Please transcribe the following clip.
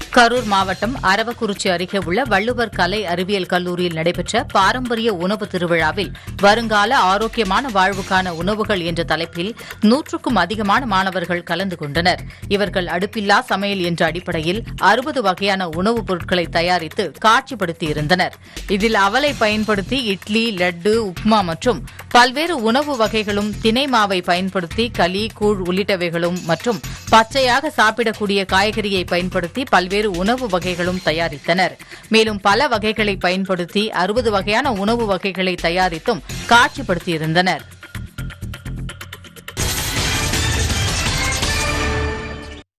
கரூர் மாவட்டம் அரவக்குறிச்சி அருகே உள்ள வள்ளுவர் கலை அறிவியல் கல்லூரியில் நடைபெற்ற பாரம்பரிய உணவு திருவிழாவில் வருங்கால ஆரோக்கியமான வாழ்வுக்கான உணவுகள் என்ற தலைப்பில் நூற்றுக்கும் அதிகமான மாணவர்கள் கலந்து கொண்டனர் இவர்கள் அடுப்பில்லா சமையல் என்ற அடிப்படையில் அறுபது வகையான உணவுப் பொருட்களை தயாரித்து காட்சிப்படுத்தியிருந்தனர் இதில் அவலை பயன்படுத்தி இட்லி லட்டு உப்மா மற்றும் பல்வேறு உணவு வகைகளும் தினை மாவை பயன்படுத்தி களி கூழ் உள்ளிட்டவைகளும் மற்றும் பச்சையாக சாப்பிடக்கூடிய காய்கறியை பயன்படுத்தி பல்வேறு உணவு வகைகளும் தயாரித்தனர் மேலும் பல வகைகளை பயன்படுத்தி அறுபது வகையான உணவு வகைகளை தயாரித்தும் காட்சிப்படுத்தியிருந்தனர்